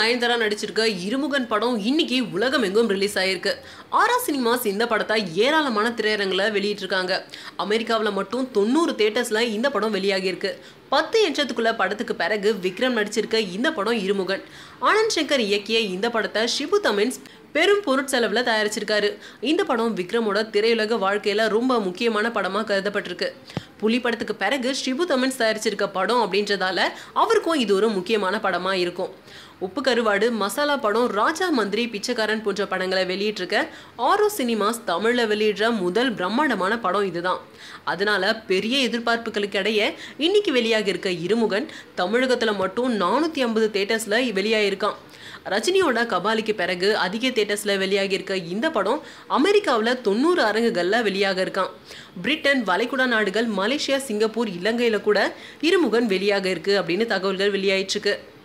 நயன்தாரா நடிச்சிருக்க இருமுகன் படம் இன்னைக்கு உலகம் எங்கும் ரிலீஸ் ஆயிருக்கு ஆரா சினிமாஸ் இந்த படத்தை ஏராளமான திரையரங்குல வெளியிட்டிருக்காங்க அமெரிக்காவில் மட்டும் தொண்ணூறு தேட்டர்ஸ்ல இந்த படம் வெளியாகியிருக்கு பத்து எச்சத்துக்குள்ள படத்துக்கு பிறகு விக்ரம் நடிச்சிருக்க இந்த படம் இருமுகன் ஆனந்த் சங்கர் இயக்கிய இந்த படத்தை ஷிபு தமின்ஸ் பெரும் பொருட்செலவில் தயாரிச்சிருக்காரு இந்த படம் விக்ரமோட திரையுலக வாழ்க்கையில ரொம்ப முக்கியமான படமா கருதப்பட்டிருக்கு புலி படத்துக்கு பிறகு ஷிபு தமன்ஸ் தயாரிச்சிருக்க படம் அப்படின்றதால அவருக்கும் இது ஒரு முக்கியமான படமா இருக்கும் உப்பு கருவாடு மசாலா படம் ராஜா மந்திரி பிச்சைக்காரன் போன்ற படங்களை வெளியிட்டிருக்க ஆரோ சினிமாஸ் தமிழ்ல வெளியிடுற முதல் பிரம்மாண்டமான படம் இதுதான் அதனால பெரிய எதிர்பார்ப்புகளுக்கு இடையே இன்னைக்கு வெளியாகி இருக்க இருமுகன் தமிழகத்துல மட்டும் நானூத்தி ஐம்பது தேட்டர்ஸ்ல வெளியாயிருக்கான் ரஜினியோட கபாலிக்கு பிறகு அதிக தேட்டர்ஸ்ல வெளியாகி இருக்க இந்த படம் அமெரிக்காவில் தொண்ணூறு அரங்குகள்ல வெளியாக இருக்கான் பிரிட்டன் வளைகுடா நாடுகள் மலேசியா சிங்கப்பூர் இலங்கையில கூட இருமுகன் வெளியாக இருக்கு அப்படின்னு தகவல்கள் வெளியாயிட்டு இருக்கு